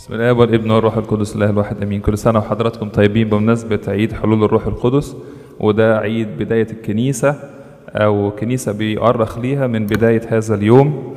بسم الله والابن والروح القدس الله الواحد امين كل سنه وحضراتكم طيبين بمناسبه عيد حلول الروح القدس وده عيد بدايه الكنيسه او كنيسه بيؤرخ ليها من بدايه هذا اليوم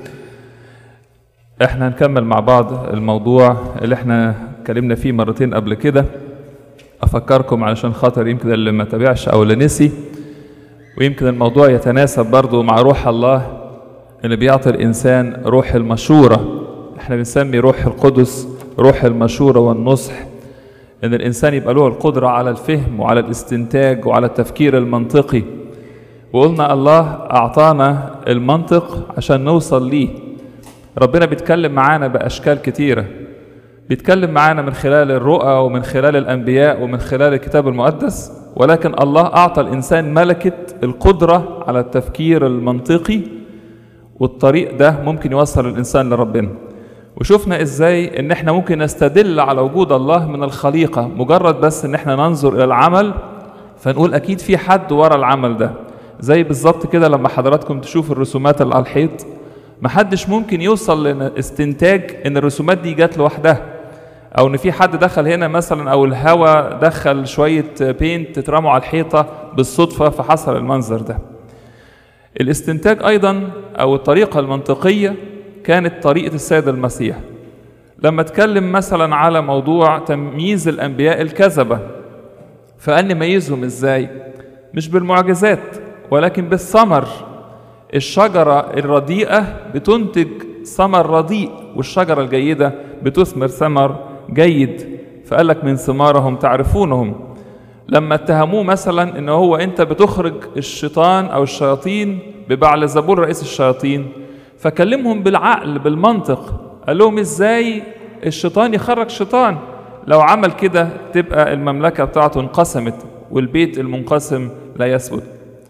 احنا هنكمل مع بعض الموضوع اللي احنا اتكلمنا فيه مرتين قبل كده افكركم علشان خاطر يمكن اللي ما تابعش او اللي نسي ويمكن الموضوع يتناسب برضو مع روح الله اللي بيعطي الانسان روح المشوره احنا بنسمي روح القدس روح المشورة والنصح إن الإنسان يبقى له القدرة على الفهم وعلى الاستنتاج وعلى التفكير المنطقي وقلنا الله أعطانا المنطق عشان نوصل ليه ربنا بيتكلم معانا بأشكال كتيرة بيتكلم معانا من خلال الرؤى ومن خلال الأنبياء ومن خلال الكتاب المقدس ولكن الله أعطى الإنسان ملكة القدرة على التفكير المنطقي والطريق ده ممكن يوصل الإنسان لربنا وشفنا ازاي ان احنا ممكن نستدل على وجود الله من الخليقة مجرد بس ان احنا ننظر الى العمل فنقول اكيد في حد ورا العمل ده زي بالظبط كده لما حضراتكم تشوفوا الرسومات اللي على الحيط محدش ممكن يوصل لاستنتاج ان الرسومات دي جت لوحدها او ان في حد دخل هنا مثلا او الهوا دخل شوية بينت اترموا على الحيطة بالصدفة فحصل المنظر ده الاستنتاج ايضا او الطريقة المنطقية كانت طريقة السيد المسيح لما اتكلم مثلا على موضوع تمييز الأنبياء الكذبة فقال نميزهم ازاي مش بالمعجزات ولكن بالثمر الشجرة الرديئة بتنتج ثمر رديء والشجرة الجيدة بتثمر ثمر جيد فقال لك من ثمارهم تعرفونهم لما اتهموه مثلا ان هو انت بتخرج الشيطان او الشياطين ببعل زبور رئيس الشياطين فكلمهم بالعقل بالمنطق قال لهم ازاي الشيطان يخرج شيطان لو عمل كده تبقى المملكة بتاعته انقسمت والبيت المنقسم لا يثبت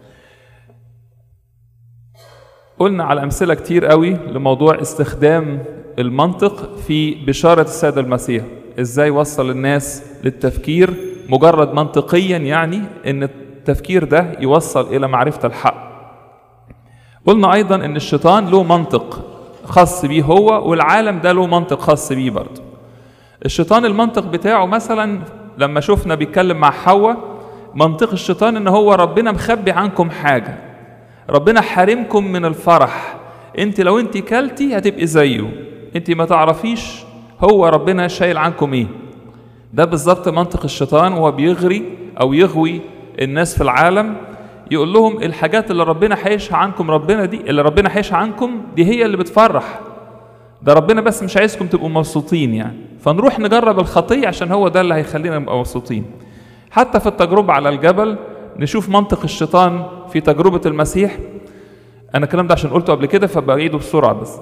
قلنا على أمثلة كتير قوي لموضوع استخدام المنطق في بشارة السيد المسيح ازاي وصل الناس للتفكير مجرد منطقيا يعني ان التفكير ده يوصل الى معرفة الحق قلنا ايضا ان الشيطان له منطق خاص بيه هو والعالم ده له منطق خاص بيه برضه الشيطان المنطق بتاعه مثلا لما شفنا بيتكلم مع حواء منطق الشيطان ان هو ربنا مخبي عنكم حاجة ربنا حارمكم من الفرح انت لو انت كلتي هتبقي زيه انت ما تعرفيش هو ربنا شايل عنكم ايه ده بالظبط منطق الشيطان وهو بيغري او يغوي الناس في العالم يقول لهم الحاجات اللي ربنا حيشها عنكم ربنا دي اللي ربنا حيشها عنكم دي هي اللي بتفرح ده ربنا بس مش عايزكم تبقوا مبسوطين يعني فنروح نجرب الخطية عشان هو ده اللي هيخلينا نبقى مبسوطين حتى في التجربة على الجبل نشوف منطق الشيطان في تجربة المسيح أنا الكلام ده عشان قلته قبل كده فبعيده بسرعة بس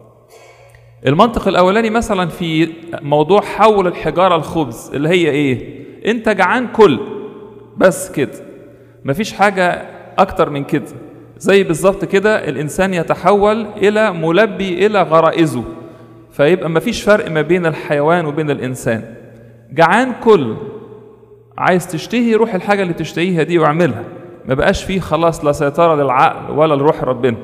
المنطق الأولاني مثلا في موضوع حول الحجارة الخبز اللي هي إيه؟ أنت جعان كل بس كده مفيش حاجة أكتر من كده زي بالظبط كده الإنسان يتحول إلى ملبي إلى غرائزه فيبقى مفيش فرق ما بين الحيوان وبين الإنسان جعان كل عايز تشتهي روح الحاجة اللي تشتهيها دي واعملها ما بقاش فيه خلاص لا سيطرة للعقل ولا لروح ربنا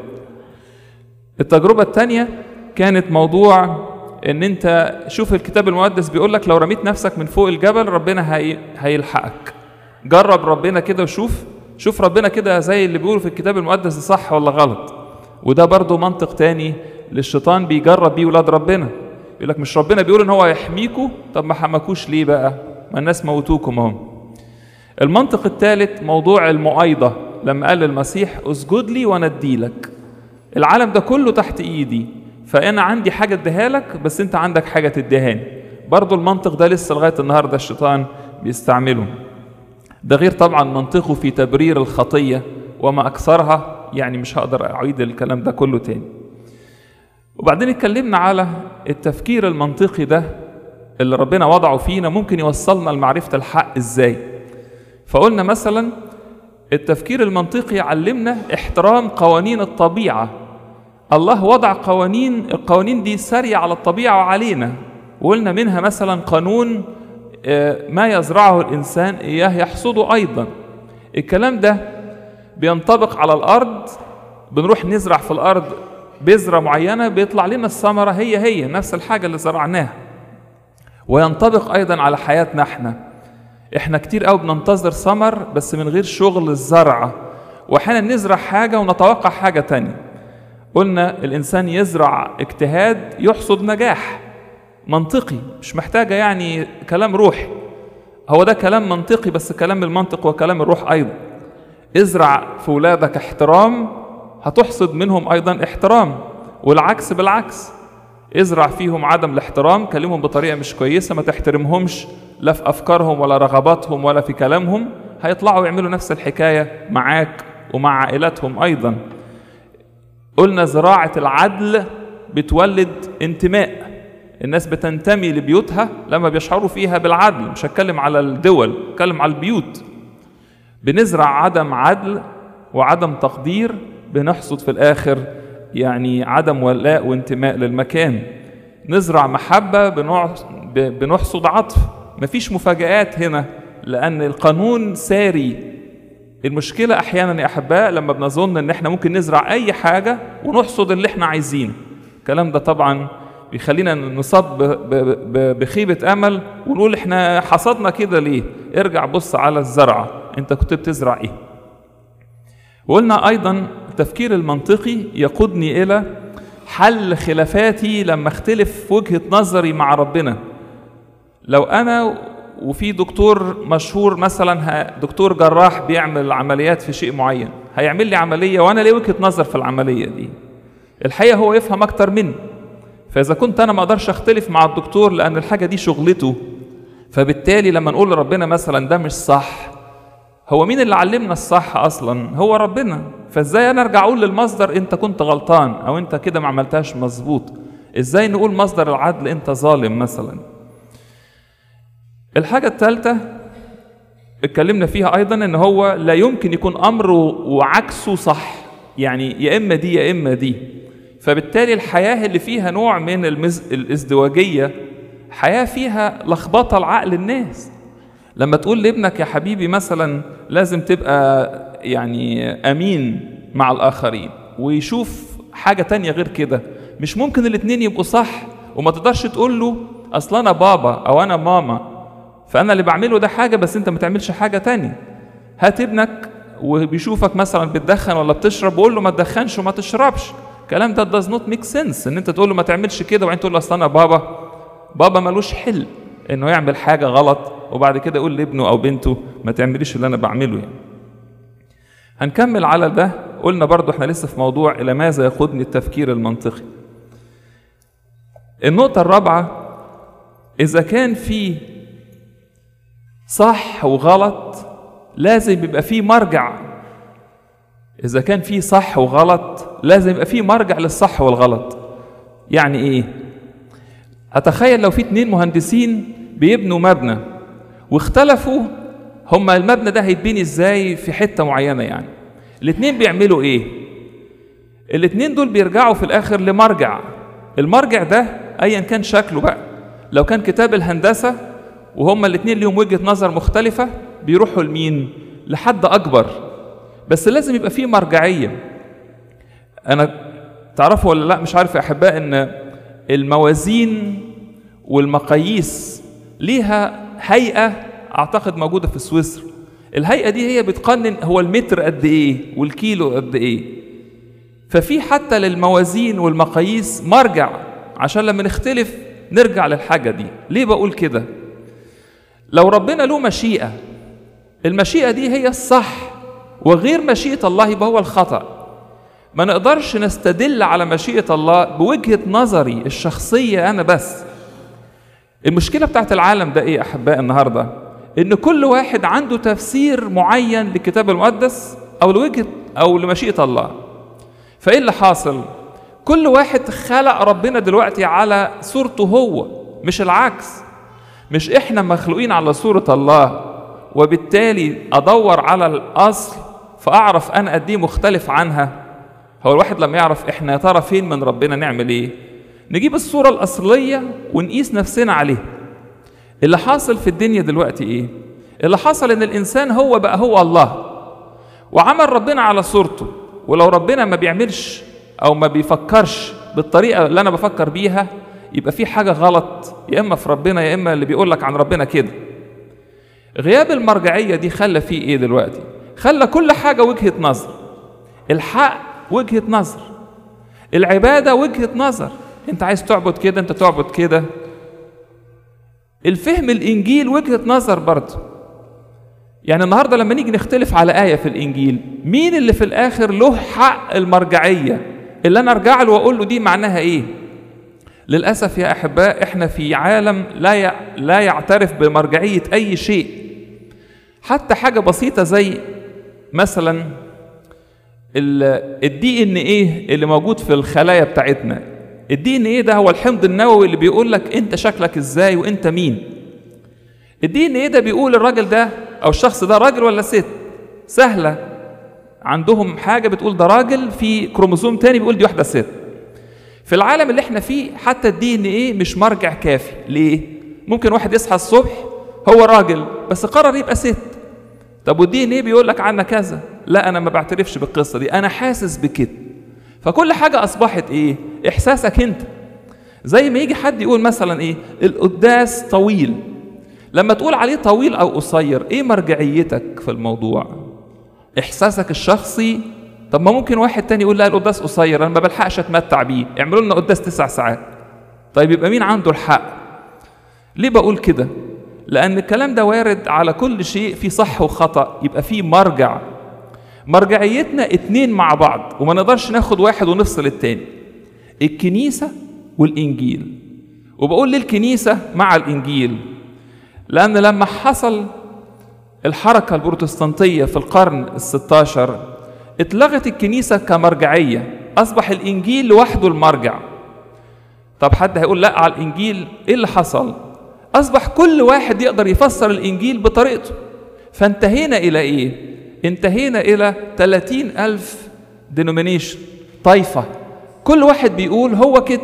التجربة الثانية كانت موضوع ان انت شوف الكتاب المقدس بيقول لك لو رميت نفسك من فوق الجبل ربنا هي... هيلحقك جرب ربنا كده وشوف شوف ربنا كده زي اللي بيقولوا في الكتاب المقدس صح ولا غلط وده برضو منطق تاني للشيطان بيجرب بيه ولاد ربنا يقول لك مش ربنا بيقول ان هو هيحميكوا طب ما حماكوش ليه بقى ما الناس موتوكم اهم المنطق الثالث موضوع المؤايضة لما قال للمسيح اسجد لي وانا اديلك العالم ده كله تحت ايدي فانا عندي حاجة اديها لك بس انت عندك حاجة تديهاني برضو المنطق ده لسه لغاية النهاردة الشيطان بيستعمله ده غير طبعا منطقه في تبرير الخطية وما أكثرها يعني مش هقدر أعيد الكلام ده كله تاني وبعدين اتكلمنا على التفكير المنطقي ده اللي ربنا وضعه فينا ممكن يوصلنا لمعرفة الحق ازاي فقلنا مثلا التفكير المنطقي يعلمنا احترام قوانين الطبيعة الله وضع قوانين القوانين دي سارية على الطبيعة وعلينا وقلنا منها مثلا قانون ما يزرعه الإنسان إياه يحصده أيضا الكلام ده بينطبق على الأرض بنروح نزرع في الأرض بذرة معينة بيطلع لنا الثمرة هي هي نفس الحاجة اللي زرعناها وينطبق ايضا على حياتنا احنا احنا كتير قوي بننتظر ثمر بس من غير شغل الزرع واحيانا نزرع حاجه ونتوقع حاجه تانية قلنا الانسان يزرع اجتهاد يحصد نجاح منطقي مش محتاجه يعني كلام روحي هو ده كلام منطقي بس كلام المنطق وكلام الروح ايضا ازرع في ولادك احترام هتحصد منهم ايضا احترام والعكس بالعكس ازرع فيهم عدم الاحترام كلمهم بطريقه مش كويسه ما تحترمهمش لا في افكارهم ولا رغباتهم ولا في كلامهم هيطلعوا يعملوا نفس الحكايه معاك ومع عائلاتهم ايضا قلنا زراعه العدل بتولد انتماء الناس بتنتمي لبيوتها لما بيشعروا فيها بالعدل مش هتكلم على الدول هتكلم على البيوت بنزرع عدم عدل وعدم تقدير بنحصد في الاخر يعني عدم ولاء وانتماء للمكان نزرع محبة بنحصد عطف مفيش مفاجآت هنا لأن القانون ساري المشكلة أحيانا يا أحباء لما بنظن إن إحنا ممكن نزرع أي حاجة ونحصد اللي إحنا عايزينه الكلام ده طبعا بيخلينا نصاب بخيبة أمل ونقول إحنا حصدنا كده ليه ارجع بص على الزرعة أنت كنت بتزرع إيه وقلنا أيضا التفكير المنطقي يقودني إلى حل خلافاتي لما اختلف في وجهة نظري مع ربنا لو أنا وفي دكتور مشهور مثلا دكتور جراح بيعمل عمليات في شيء معين هيعمل لي عملية وأنا ليه وجهة نظر في العملية دي الحقيقة هو يفهم أكتر مني فإذا كنت أنا ما أقدرش أختلف مع الدكتور لأن الحاجة دي شغلته فبالتالي لما نقول لربنا مثلا ده مش صح هو مين اللي علمنا الصح اصلا هو ربنا فازاي انا ارجع اقول للمصدر انت كنت غلطان او انت كده ما عملتهاش مظبوط ازاي نقول مصدر العدل انت ظالم مثلا الحاجة الثالثة اتكلمنا فيها ايضا ان هو لا يمكن يكون امر وعكسه صح يعني يا اما دي يا اما دي فبالتالي الحياة اللي فيها نوع من المز... الازدواجية حياة فيها لخبطة لعقل الناس لما تقول لابنك يا حبيبي مثلا لازم تبقى يعني امين مع الاخرين ويشوف حاجه تانية غير كده مش ممكن الاتنين يبقوا صح وما تقدرش تقول له اصل انا بابا او انا ماما فانا اللي بعمله ده حاجه بس انت ما تعملش حاجه تانية هات ابنك وبيشوفك مثلا بتدخن ولا بتشرب وقول له ما تدخنش وما تشربش الكلام ده does not make sense ان انت تقول له ما تعملش كده وبعدين تقول له اصل انا بابا بابا ملوش حل انه يعمل حاجه غلط وبعد كده يقول لابنه او بنته ما تعمليش اللي انا بعمله يعني هنكمل على ده قلنا برضو احنا لسه في موضوع الى ماذا يقودني التفكير المنطقي النقطة الرابعة إذا كان في صح وغلط لازم يبقى في مرجع إذا كان في صح وغلط لازم يبقى في مرجع للصح والغلط يعني إيه؟ أتخيل لو في اتنين مهندسين بيبنوا مبنى واختلفوا هما المبنى ده هيتبني ازاي في حته معينه يعني الاتنين بيعملوا ايه الاتنين دول بيرجعوا في الاخر لمرجع المرجع ده ايا كان شكله بقى لو كان كتاب الهندسه وهما الاتنين ليهم وجهه نظر مختلفه بيروحوا لمين لحد اكبر بس لازم يبقى فيه مرجعيه انا تعرفوا ولا لا مش عارف يا احباء ان الموازين والمقاييس ليها هيئة أعتقد موجودة في سويسرا الهيئة دي هي بتقنن هو المتر قد إيه والكيلو قد إيه ففي حتى للموازين والمقاييس مرجع عشان لما نختلف نرجع للحاجة دي ليه بقول كده لو ربنا له مشيئة المشيئة دي هي الصح وغير مشيئة الله يبقى هو الخطأ ما نقدرش نستدل على مشيئة الله بوجهة نظري الشخصية أنا بس المشكلة بتاعت العالم ده إيه أحباء النهاردة؟ إن كل واحد عنده تفسير معين للكتاب المقدس أو لوجهة أو لمشيئة الله. فإيه اللي حاصل؟ كل واحد خلق ربنا دلوقتي على صورته هو مش العكس. مش إحنا مخلوقين على صورة الله وبالتالي أدور على الأصل فأعرف أنا قد إيه مختلف عنها. هو الواحد لما يعرف إحنا يا ترى فين من ربنا نعمل إيه؟ نجيب الصورة الأصلية ونقيس نفسنا عليها اللي حاصل في الدنيا دلوقتي إيه؟ اللي حصل إن الإنسان هو بقى هو الله وعمل ربنا على صورته ولو ربنا ما بيعملش أو ما بيفكرش بالطريقة اللي أنا بفكر بيها يبقى في حاجة غلط يا إما في ربنا يا إما اللي بيقول لك عن ربنا كده غياب المرجعية دي خلى فيه إيه دلوقتي خلى كل حاجة وجهة نظر الحق وجهة نظر العبادة وجهة نظر انت عايز تعبد كده انت تعبد كده الفهم الانجيل وجهة نظر برضه يعني النهارده لما نيجي نختلف على آية في الانجيل مين اللي في الاخر له حق المرجعية اللي انا ارجع له واقول له دي معناها ايه للاسف يا احباء احنا في عالم لا ي... لا يعترف بمرجعية اي شيء حتى حاجة بسيطة زي مثلا الدي ان ايه اللي موجود في الخلايا بتاعتنا الدي ان ايه ده هو الحمض النووي اللي بيقول لك انت شكلك ازاي وانت مين الدي ان ايه ده بيقول الراجل ده او الشخص ده راجل ولا ست سهله عندهم حاجه بتقول ده راجل في كروموسوم تاني بيقول دي واحده ست في العالم اللي احنا فيه حتى الدي ان ايه مش مرجع كافي ليه ممكن واحد يصحى الصبح هو راجل بس قرر يبقى ست طب والدي ان ايه بيقول لك عنها كذا لا انا ما بعترفش بالقصه دي انا حاسس بكده فكل حاجه اصبحت ايه احساسك انت زي ما يجي حد يقول مثلا ايه القداس طويل لما تقول عليه طويل او قصير ايه مرجعيتك في الموضوع احساسك الشخصي طب ما ممكن واحد تاني يقول لا القداس قصير انا ما بلحقش اتمتع بيه اعملوا لنا قداس تسع ساعات طيب يبقى مين عنده الحق ليه بقول كده لان الكلام ده وارد على كل شيء في صح وخطا يبقى في مرجع مرجعيتنا اتنين مع بعض وما نقدرش ناخد واحد ونفصل التاني الكنيسة والإنجيل وبقول للكنيسة مع الإنجيل لأن لما حصل الحركة البروتستانتية في القرن الستاشر اتلغت الكنيسة كمرجعية أصبح الإنجيل لوحده المرجع طب حد هيقول لا على الإنجيل إيه اللي حصل أصبح كل واحد يقدر يفسر الإنجيل بطريقته فانتهينا إلى إيه انتهينا إلى 30 ألف دينومينيشن طائفة كل واحد بيقول هو كده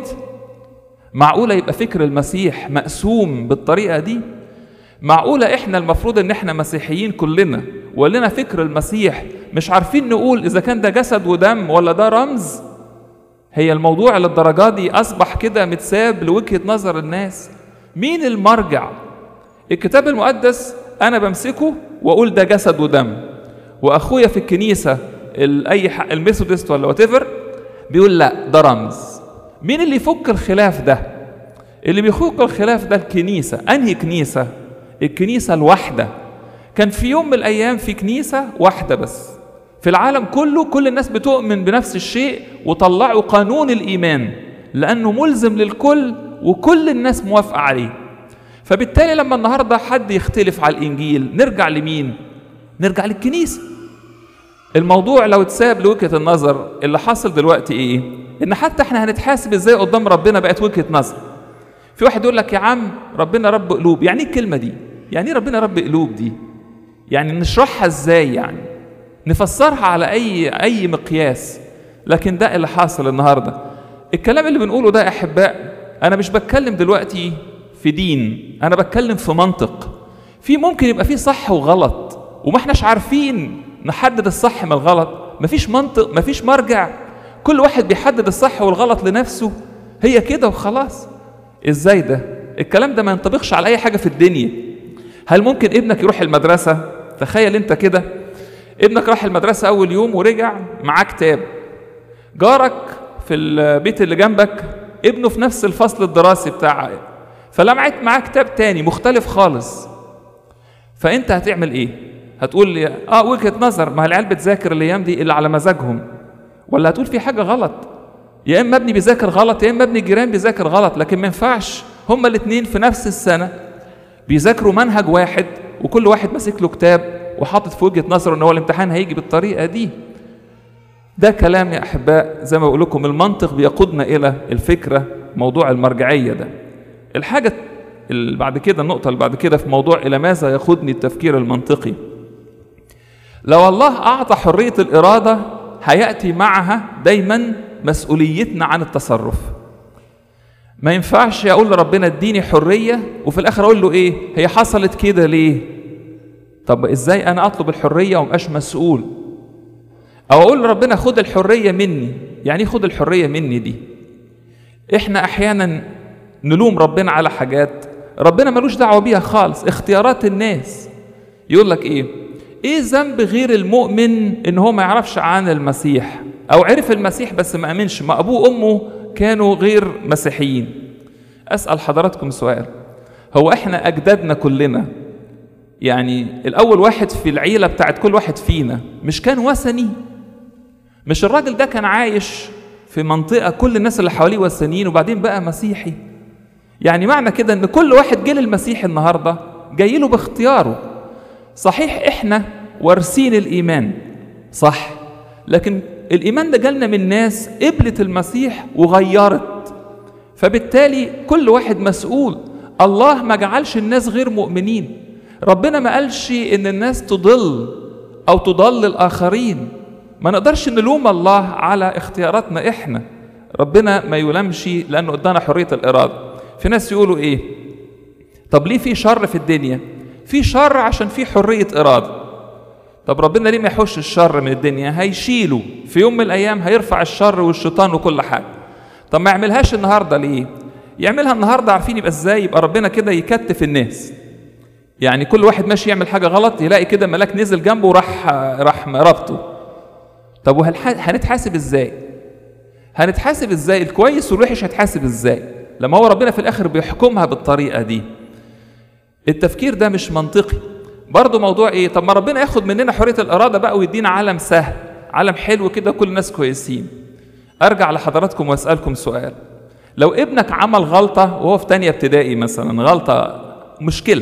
معقولة يبقى فكر المسيح مقسوم بالطريقة دي معقولة احنا المفروض ان احنا مسيحيين كلنا ولنا فكر المسيح مش عارفين نقول اذا كان ده جسد ودم ولا ده رمز هي الموضوع للدرجة دي اصبح كده متساب لوجهة نظر الناس مين المرجع الكتاب المقدس انا بمسكه واقول ده جسد ودم واخويا في الكنيسة اي الميثودست ولا وات بيقول لا ده رمز مين اللي يفك الخلاف ده اللي بيفك الخلاف ده الكنيسة انهي كنيسة الكنيسة الواحدة كان في يوم من الأيام في كنيسة واحدة بس في العالم كله كل الناس بتؤمن بنفس الشيء وطلعوا قانون الإيمان لأنه ملزم للكل وكل الناس موافقة عليه فبالتالي لما النهاردة حد يختلف على الإنجيل نرجع لمين؟ نرجع للكنيسة الموضوع لو اتساب لوجهة النظر اللي حاصل دلوقتي ايه؟ ان حتى احنا هنتحاسب ازاي قدام ربنا بقت وجهة نظر في واحد يقول لك يا عم ربنا رب قلوب يعني ايه الكلمة دي؟ يعني ايه ربنا رب قلوب دي؟ يعني نشرحها ازاي يعني؟ نفسرها على اي اي مقياس لكن ده اللي حاصل النهارده الكلام اللي بنقوله ده يا احباء انا مش بتكلم دلوقتي في دين انا بتكلم في منطق في ممكن يبقى في صح وغلط وما احناش عارفين نحدد الصح من الغلط مفيش منطق مفيش مرجع كل واحد بيحدد الصح والغلط لنفسه هي كده وخلاص ازاي ده الكلام ده ما ينطبقش على اي حاجه في الدنيا هل ممكن ابنك يروح المدرسه تخيل انت كده ابنك راح المدرسه اول يوم ورجع معاه كتاب جارك في البيت اللي جنبك ابنه في نفس الفصل الدراسي بتاع فلمعت معاه كتاب تاني مختلف خالص فانت هتعمل ايه هتقول لي اه وجهه نظر ما العيال بتذاكر الايام دي اللي على مزاجهم ولا هتقول في حاجه غلط يا اما ابني بيذاكر غلط يا اما ابني الجيران بيذاكر غلط لكن ما ينفعش هما الاثنين في نفس السنه بيذاكروا منهج واحد وكل واحد ماسك له كتاب وحاطط في وجهه نظره ان هو الامتحان هيجي بالطريقه دي ده كلام يا احباء زي ما بقول لكم المنطق بيقودنا الى الفكره موضوع المرجعيه ده الحاجه اللي بعد كده النقطه اللي بعد كده في موضوع الى ماذا يقودني التفكير المنطقي لو الله اعطى حريه الاراده هياتي معها دايما مسؤوليتنا عن التصرف ما ينفعش اقول لربنا اديني حريه وفي الاخر اقول له ايه هي حصلت كده ليه طب ازاي انا اطلب الحريه ومبقاش مسؤول او اقول لربنا خد الحريه مني يعني ايه خد الحريه مني دي احنا احيانا نلوم ربنا على حاجات ربنا ملوش دعوه بيها خالص اختيارات الناس يقول لك ايه ايه ذنب غير المؤمن ان هو ما يعرفش عن المسيح او عرف المسيح بس ما امنش ما ابوه وامه كانوا غير مسيحيين اسال حضراتكم سؤال هو احنا اجدادنا كلنا يعني الاول واحد في العيله بتاعت كل واحد فينا مش كان وثني مش الراجل ده كان عايش في منطقه كل الناس اللي حواليه وثنيين وبعدين بقى مسيحي يعني معنى كده ان كل واحد جه للمسيح النهارده جاي له باختياره صحيح احنا وارثين الايمان صح لكن الايمان ده جالنا من ناس قبلت المسيح وغيرت فبالتالي كل واحد مسؤول الله ما جعلش الناس غير مؤمنين ربنا ما قالش ان الناس تضل او تضل الاخرين ما نقدرش نلوم الله على اختياراتنا احنا ربنا ما يلامش لانه ادانا حريه الاراده في ناس يقولوا ايه طب ليه في شر في الدنيا في شر عشان في حريه اراده طب ربنا ليه ما يحوش الشر من الدنيا هيشيله في يوم من الايام هيرفع الشر والشيطان وكل حاجه طب ما يعملهاش النهارده ليه يعملها النهارده عارفين يبقى ازاي يبقى ربنا كده يكتف الناس يعني كل واحد ماشي يعمل حاجه غلط يلاقي كده ملاك نزل جنبه وراح راح ربطه طب وهل هنتحاسب ازاي هنتحاسب ازاي الكويس والوحش هيتحاسب ازاي لما هو ربنا في الاخر بيحكمها بالطريقه دي التفكير ده مش منطقي برضه موضوع ايه طب ما ربنا ياخد مننا حريه الاراده بقى ويدينا عالم سهل عالم حلو كده كل الناس كويسين ارجع لحضراتكم واسالكم سؤال لو ابنك عمل غلطه وهو في تانية ابتدائي مثلا غلطه مشكله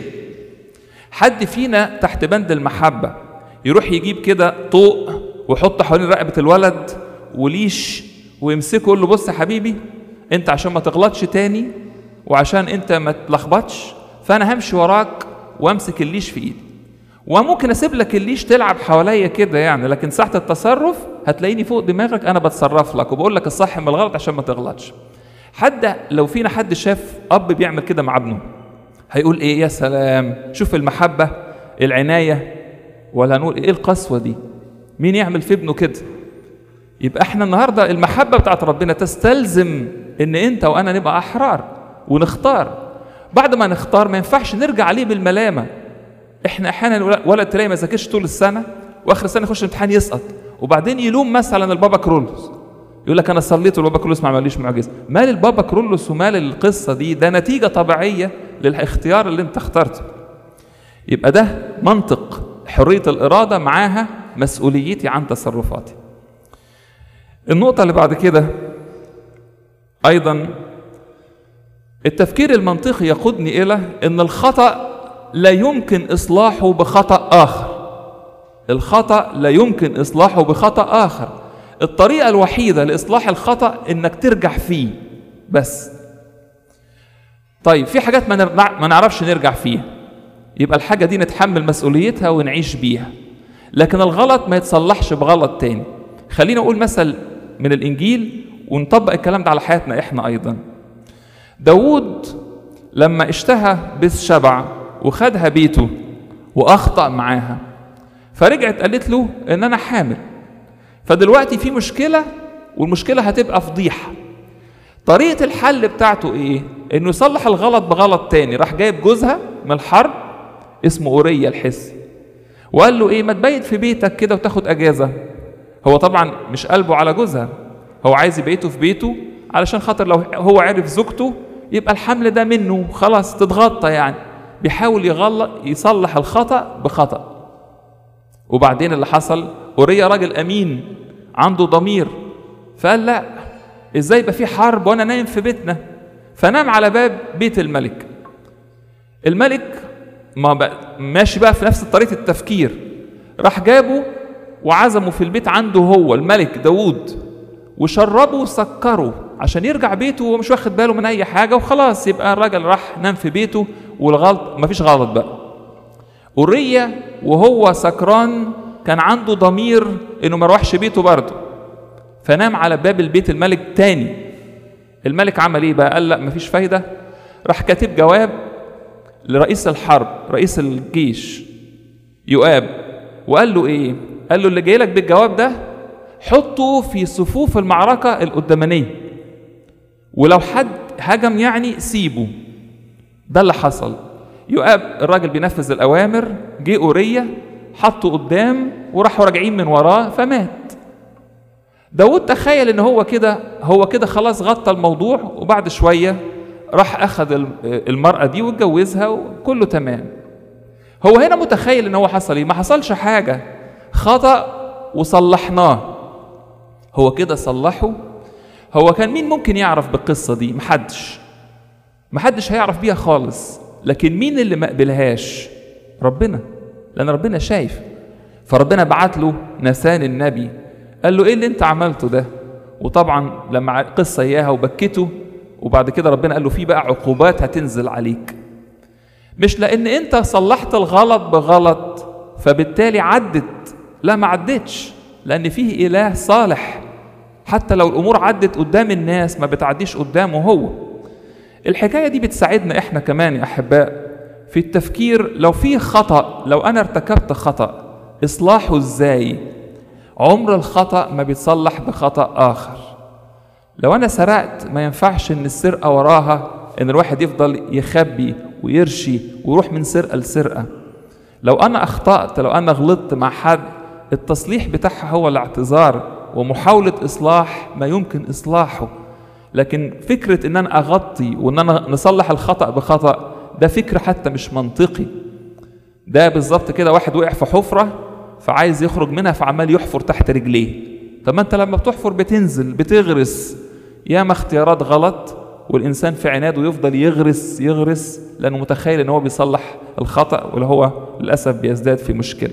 حد فينا تحت بند المحبه يروح يجيب كده طوق ويحط حوالين رقبه الولد وليش ويمسكه يقول له بص يا حبيبي انت عشان ما تغلطش تاني وعشان انت ما تلخبطش فانا همشي وراك وامسك الليش في ايدي وممكن اسيب لك الليش تلعب حواليا كده يعني لكن ساعه التصرف هتلاقيني فوق دماغك انا بتصرف لك وبقول لك الصح من الغلط عشان ما تغلطش حد لو فينا حد شاف اب بيعمل كده مع ابنه هيقول ايه يا سلام شوف المحبه العنايه ولا هنقول ايه القسوه دي مين يعمل في ابنه كده يبقى احنا النهارده المحبه بتاعت ربنا تستلزم ان انت وانا نبقى احرار ونختار بعد ما نختار ما ينفعش نرجع عليه بالملامه احنا احيانا ولد تلاقي ما ذاكرش طول السنه واخر السنه يخش الامتحان يسقط وبعدين يلوم مثلا البابا كرولوس يقول لك انا صليت والبابا كرولوس ما عمليش معجزه مال البابا كرولوس ومال القصه دي ده نتيجه طبيعيه للاختيار اللي انت اخترته يبقى ده منطق حريه الاراده معاها مسؤوليتي عن تصرفاتي النقطه اللي بعد كده ايضا التفكير المنطقي يقودني الى ان الخطا لا يمكن اصلاحه بخطا اخر الخطا لا يمكن اصلاحه بخطا اخر الطريقه الوحيده لاصلاح الخطا انك ترجع فيه بس طيب في حاجات ما, نرجع ما نعرفش نرجع فيها يبقى الحاجه دي نتحمل مسؤوليتها ونعيش بيها لكن الغلط ما يتصلحش بغلط تاني خلينا اقول مثل من الانجيل ونطبق الكلام ده على حياتنا احنا ايضا داود لما اشتهى بس شبع وخدها بيته واخطا معاها فرجعت قالت له ان انا حامل فدلوقتي في مشكله والمشكله هتبقى فضيحه طريقه الحل بتاعته ايه انه يصلح الغلط بغلط تاني راح جايب جوزها من الحرب اسمه اوريا الحسي وقال له ايه ما تبيت في بيتك كده وتاخد اجازه هو طبعا مش قلبه على جوزها هو عايز يبيته في بيته علشان خاطر لو هو عرف زوجته يبقى الحمل ده منه خلاص تتغطى يعني بيحاول يغلط يصلح الخطأ بخطأ وبعدين اللي حصل أوريا راجل أمين عنده ضمير فقال لا ازاي يبقى في حرب وانا نايم في بيتنا فنام على باب بيت الملك الملك ما بقى ماشي بقى في نفس طريقة التفكير راح جابه وعزمه في البيت عنده هو الملك داوود وشربه وسكره عشان يرجع بيته وهو مش واخد باله من اي حاجه وخلاص يبقى الراجل راح نام في بيته والغلط مفيش غلط بقى أوريا وهو سكران كان عنده ضمير انه ما يروحش بيته برضه فنام على باب البيت الملك تاني الملك عمل ايه بقى قال لا مفيش فايده راح كاتب جواب لرئيس الحرب رئيس الجيش يؤاب وقال له ايه قال له اللي جاي لك بالجواب ده حطه في صفوف المعركه القدامانيه ولو حد هجم يعني سيبه ده اللي حصل يؤاب الراجل بينفذ الأوامر جه أورية حطه قدام وراحوا راجعين من وراه فمات داود تخيل ان هو كده هو كده خلاص غطى الموضوع وبعد شوية راح أخذ المرأة دي واتجوزها وكله تمام هو هنا متخيل ان هو حصل ايه ما حصلش حاجة خطأ وصلحناه هو كده صلحه هو كان مين ممكن يعرف بالقصة دي محدش محدش هيعرف بيها خالص لكن مين اللي ما قبلهاش ربنا لأن ربنا شايف فربنا بعت له نسان النبي قال له ايه اللي انت عملته ده وطبعا لما قصة اياها وبكته وبعد كده ربنا قال له في بقى عقوبات هتنزل عليك مش لان انت صلحت الغلط بغلط فبالتالي عدت لا ما عدتش لان فيه اله صالح حتى لو الامور عدت قدام الناس ما بتعديش قدامه هو الحكايه دي بتساعدنا احنا كمان يا احباء في التفكير لو في خطا لو انا ارتكبت خطا اصلاحه ازاي عمر الخطا ما بيتصلح بخطا اخر لو انا سرقت ما ينفعش ان السرقه وراها ان الواحد يفضل يخبي ويرشي ويروح من سرقه لسرقه لو انا اخطات لو انا غلطت مع حد التصليح بتاعها هو الاعتذار ومحاوله اصلاح ما يمكن اصلاحه لكن فكره ان انا اغطي وان انا نصلح الخطا بخطا ده فكر حتى مش منطقي ده بالظبط كده واحد وقع في حفره فعايز يخرج منها فعمال يحفر تحت رجليه طب ما انت لما بتحفر بتنزل بتغرس ياما اختيارات غلط والانسان في عناده يفضل يغرس يغرس لانه متخيل ان هو بيصلح الخطا واللي هو للاسف بيزداد في مشكله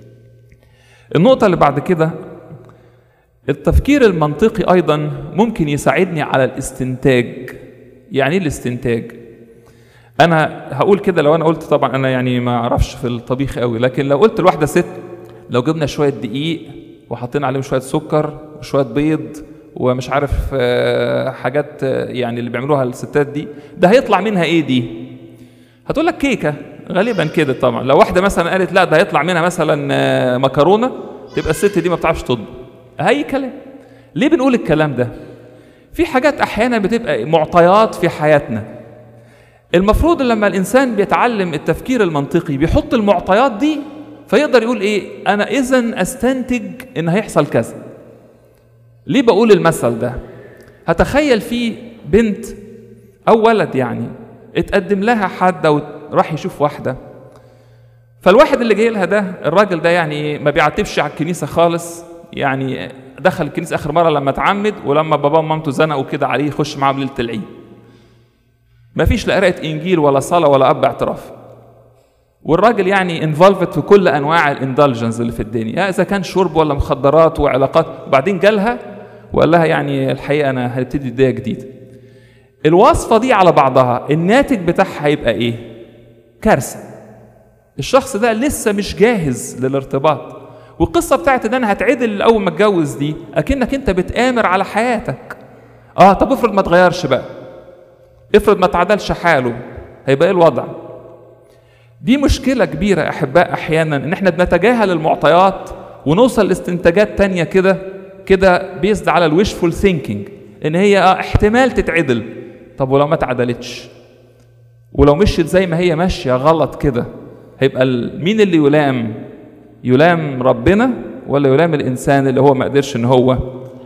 النقطه اللي بعد كده التفكير المنطقي ايضا ممكن يساعدني على الاستنتاج يعني ايه الاستنتاج انا هقول كده لو انا قلت طبعا انا يعني ما اعرفش في الطبيخ قوي لكن لو قلت لواحده ست لو جبنا شويه دقيق وحطينا عليهم شويه سكر وشويه بيض ومش عارف حاجات يعني اللي بيعملوها الستات دي ده هيطلع منها ايه دي هتقول لك كيكه غالبا كده طبعا لو واحده مثلا قالت لا ده هيطلع منها مثلا مكرونه تبقى الست دي ما بتعرفش تطبخ اي كلام ليه بنقول الكلام ده في حاجات احيانا بتبقى معطيات في حياتنا المفروض لما الانسان بيتعلم التفكير المنطقي بيحط المعطيات دي فيقدر يقول ايه انا اذا استنتج ان هيحصل كذا ليه بقول المثل ده هتخيل في بنت او ولد يعني اتقدم لها حد او راح يشوف واحده فالواحد اللي جاي لها ده الراجل ده يعني ما بيعتبش على الكنيسه خالص يعني دخل الكنيسه اخر مره لما اتعمد ولما باباه ومامته زنقوا كده عليه يخش معاه ليله العيد ما فيش لا قراءه انجيل ولا صلاه ولا اب اعتراف والراجل يعني انفولفت في كل انواع الاندلجنز اللي في الدنيا اذا كان شرب ولا مخدرات وعلاقات وبعدين جالها وقال لها يعني الحقيقه انا هنبتدي بدايه جديده الوصفه دي على بعضها الناتج بتاعها هيبقى ايه كارثه الشخص ده لسه مش جاهز للارتباط والقصه بتاعت ان انا هتعدل اول ما اتجوز دي اكنك انت بتآمر على حياتك اه طب افرض ما اتغيرش بقى افرض ما تعدلش حاله هيبقى ايه الوضع دي مشكلة كبيرة يا أحباء أحيانا إن إحنا بنتجاهل المعطيات ونوصل لاستنتاجات تانية كده كده بيزد على الويشفول ثينكينج إن هي آه احتمال تتعدل طب ولو ما اتعدلتش ولو مشيت زي ما هي ماشية غلط كده هيبقى مين اللي يلام؟ يلام ربنا ولا يلام الإنسان اللي هو ما قدرش إن هو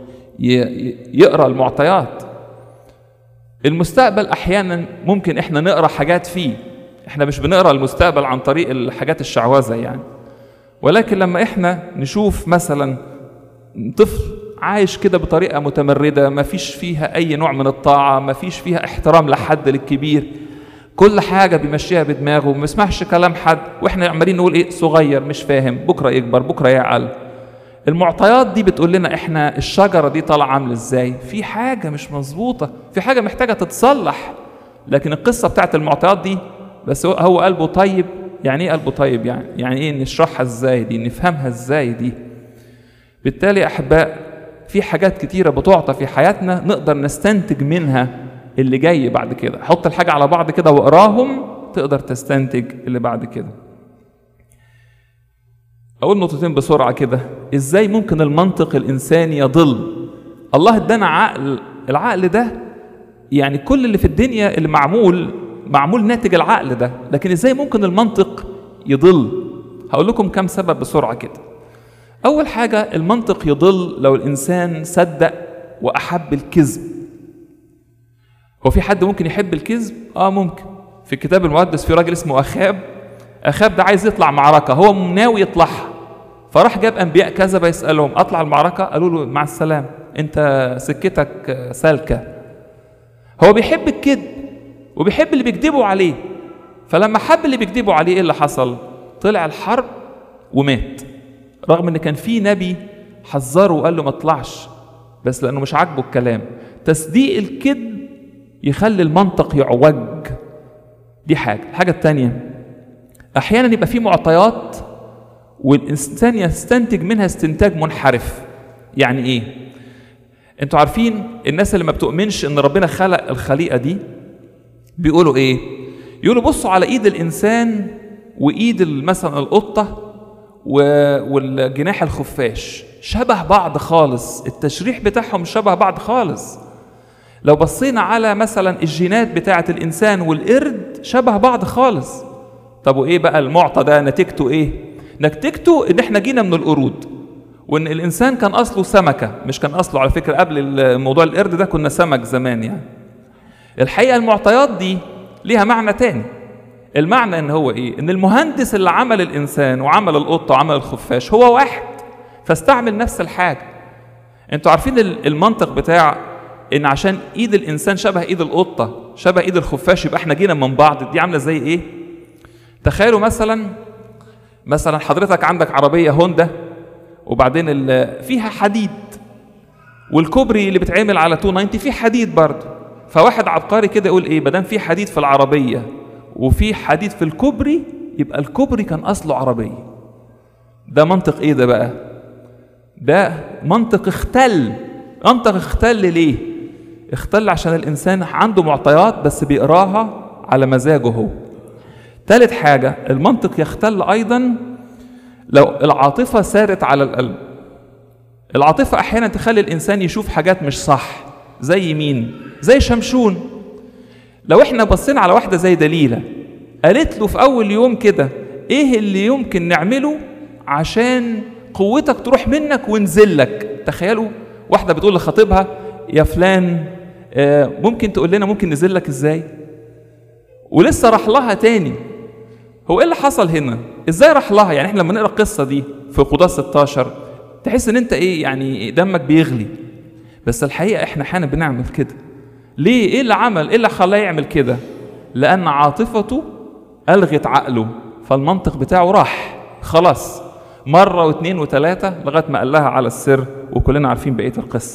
يقرأ المعطيات المستقبل أحيانا ممكن إحنا نقرأ حاجات فيه احنا مش بنقرا المستقبل عن طريق الحاجات الشعوذه يعني ولكن لما احنا نشوف مثلا طفل عايش كده بطريقه متمرده ما فيش فيها اي نوع من الطاعه ما فيش فيها احترام لحد للكبير كل حاجه بيمشيها بدماغه وما يسمعش كلام حد واحنا عمالين نقول ايه صغير مش فاهم بكره يكبر بكره يعقل المعطيات دي بتقول لنا احنا الشجره دي طالعه عامله ازاي في حاجه مش مظبوطه في حاجه محتاجه تتصلح لكن القصه بتاعت المعطيات دي بس هو قلبه طيب يعني ايه قلبه طيب يعني يعني ايه نشرحها ازاي دي نفهمها ازاي دي بالتالي احباء في حاجات كتيرة بتعطى في حياتنا نقدر نستنتج منها اللي جاي بعد كده حط الحاجة على بعض كده واقراهم تقدر تستنتج اللي بعد كده أقول نقطتين بسرعة كده إزاي ممكن المنطق الإنساني يضل الله ادانا عقل العقل ده يعني كل اللي في الدنيا اللي معمول معمول ناتج العقل ده لكن ازاي ممكن المنطق يضل هقول لكم كم سبب بسرعه كده اول حاجه المنطق يضل لو الانسان صدق واحب الكذب هو في حد ممكن يحب الكذب اه ممكن في الكتاب المقدس في راجل اسمه اخاب اخاب ده عايز يطلع معركه هو ناوي يطلعها فراح جاب انبياء كذبه يسالهم اطلع المعركه قالوا له مع السلامه انت سكتك سالكه هو بيحب الكذب وبيحب اللي بيكذبوا عليه فلما حب اللي بيكذبوا عليه ايه اللي حصل طلع الحرب ومات رغم ان كان في نبي حذره وقال له ما اطلعش بس لانه مش عاجبه الكلام تصديق الكذب يخلي المنطق يعوج دي حاجه الحاجه الثانيه احيانا يبقى في معطيات والانسان يستنتج منها استنتاج منحرف يعني ايه انتوا عارفين الناس اللي ما بتؤمنش ان ربنا خلق الخليقه دي بيقولوا ايه يقولوا بصوا على ايد الانسان وايد مثلا القطه والجناح الخفاش شبه بعض خالص التشريح بتاعهم شبه بعض خالص لو بصينا على مثلا الجينات بتاعه الانسان والقرد شبه بعض خالص طب وايه بقى المعطى ده نتيجته ايه نتيجته ان احنا جينا من القرود وان الانسان كان اصله سمكه مش كان اصله على فكره قبل موضوع القرد ده كنا سمك زمان يعني الحقيقه المعطيات دي ليها معنى تاني المعنى ان هو ايه ان المهندس اللي عمل الانسان وعمل القطه وعمل الخفاش هو واحد فاستعمل نفس الحاجه انتوا عارفين المنطق بتاع ان عشان ايد الانسان شبه ايد القطه شبه ايد الخفاش يبقى احنا جينا من بعض دي عامله زي ايه تخيلوا مثلا مثلا حضرتك عندك عربيه هوندا وبعدين فيها حديد والكوبري اللي بيتعمل على 290 فيه حديد برضه فواحد عبقري كده يقول ايه ما دام في حديد في العربيه وفي حديد في الكوبري يبقى الكوبري كان اصله عربيه ده منطق ايه ده بقى ده منطق اختل منطق اختل ليه اختل عشان الانسان عنده معطيات بس بيقراها على مزاجه هو ثالث حاجه المنطق يختل ايضا لو العاطفه سارت على القلب العاطفه احيانا تخلي الانسان يشوف حاجات مش صح زي مين زي شمشون لو احنا بصينا على واحده زي دليله قالت له في اول يوم كده ايه اللي يمكن نعمله عشان قوتك تروح منك ونزلك تخيلوا واحده بتقول لخطيبها يا فلان آه ممكن تقول لنا ممكن نزلك ازاي ولسه راح لها تاني هو ايه اللي حصل هنا ازاي راح لها يعني احنا لما نقرا القصه دي في قضاه 16 تحس ان انت ايه يعني دمك بيغلي بس الحقيقه احنا احيانا بنعمل كده ليه ايه اللي عمل ايه اللي خلاه يعمل كده لان عاطفته الغت عقله فالمنطق بتاعه راح خلاص مرة واثنين وثلاثة لغاية ما قال لها على السر وكلنا عارفين بقية القصة.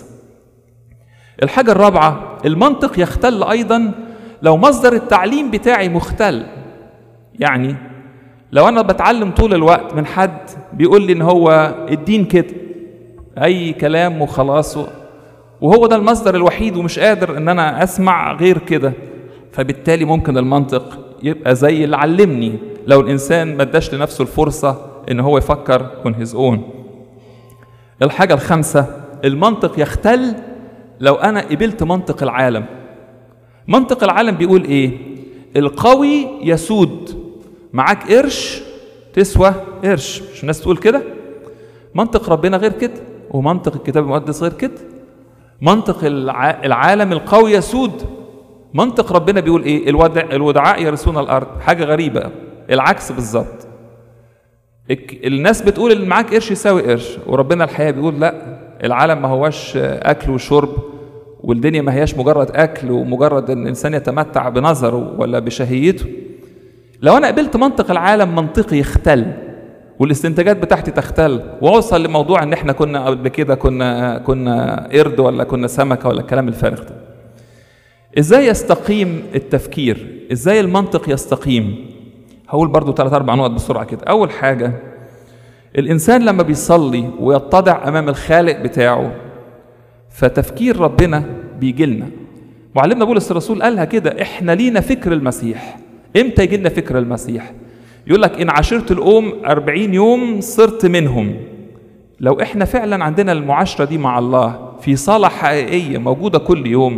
الحاجة الرابعة المنطق يختل أيضا لو مصدر التعليم بتاعي مختل. يعني لو أنا بتعلم طول الوقت من حد بيقول لي إن هو الدين كده أي كلام وخلاص وهو ده المصدر الوحيد ومش قادر إن أنا أسمع غير كده فبالتالي ممكن المنطق يبقى زي اللي علمني لو الإنسان ما اداش لنفسه الفرصة ان هو يفكر on his own الحاجة الخامسة المنطق يختل لو انا قبلت منطق العالم منطق العالم بيقول ايه القوي يسود معاك قرش تسوى قرش مش الناس تقول كده منطق ربنا غير كده ومنطق الكتاب المقدس غير كده منطق الع... العالم القوي يسود منطق ربنا بيقول ايه الودع... الودعاء يرثون الارض حاجه غريبه العكس بالظبط الناس بتقول اللي معاك قرش يساوي قرش وربنا الحقيقه بيقول لا العالم ما هواش اكل وشرب والدنيا ما هياش مجرد اكل ومجرد ان الانسان يتمتع بنظره ولا بشهيته لو انا قبلت منطق العالم منطقي يختل والاستنتاجات بتاعتي تختل واوصل لموضوع ان احنا كنا قبل كده كنا كنا قرد ولا كنا سمكه ولا الكلام الفارغ ده ازاي يستقيم التفكير ازاي المنطق يستقيم هقول برضو ثلاث اربع نقط بسرعه كده اول حاجه الانسان لما بيصلي ويتضع امام الخالق بتاعه فتفكير ربنا بيجي لنا معلمنا بولس الرسول قالها كده احنا لينا فكر المسيح امتى يجي لنا فكر المسيح يقول لك ان عاشرت الام أربعين يوم صرت منهم لو احنا فعلا عندنا المعاشره دي مع الله في صلاه حقيقيه موجوده كل يوم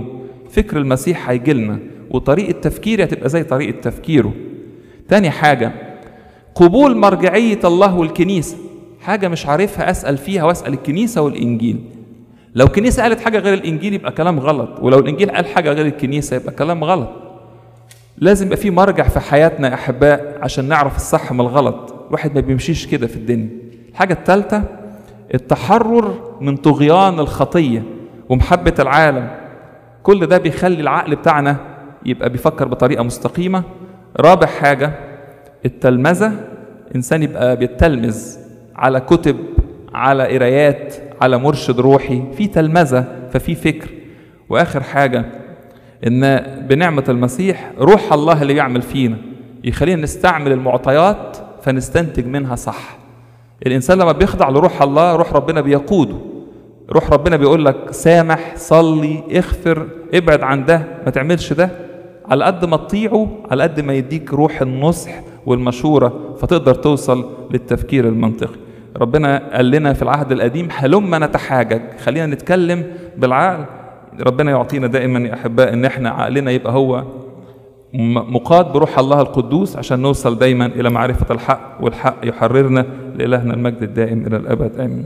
فكر المسيح هيجي لنا وطريقة تفكيري هتبقى زي طريقة تفكيره تاني حاجة قبول مرجعية الله والكنيسة حاجة مش عارفها أسأل فيها وأسأل الكنيسة والإنجيل لو الكنيسة قالت حاجة غير الإنجيل يبقى كلام غلط ولو الإنجيل قال حاجة غير الكنيسة يبقى كلام غلط لازم يبقى في مرجع في حياتنا يا أحباء عشان نعرف الصح من الغلط الواحد ما بيمشيش كده في الدنيا الحاجة الثالثة التحرر من طغيان الخطية ومحبة العالم كل ده بيخلي العقل بتاعنا يبقى بيفكر بطريقة مستقيمة رابع حاجة التلمذة إنسان يبقى بيتلمذ على كتب على قرايات على مرشد روحي في تلمذة ففي فكر وآخر حاجة إن بنعمة المسيح روح الله اللي يعمل فينا يخلينا نستعمل المعطيات فنستنتج منها صح الإنسان لما بيخضع لروح الله روح ربنا بيقوده روح ربنا بيقول لك سامح صلي اغفر ابعد عن ده ما تعملش ده على قد ما تطيعه على قد ما يديك روح النصح والمشورة فتقدر توصل للتفكير المنطقي ربنا قال لنا في العهد القديم هلما نتحاجج خلينا نتكلم بالعقل ربنا يعطينا دائما يا أحباء إن احنا عقلنا يبقى هو مقاد بروح الله القدوس عشان نوصل دايما إلى معرفة الحق والحق يحررنا لإلهنا المجد الدائم إلى الأبد آمين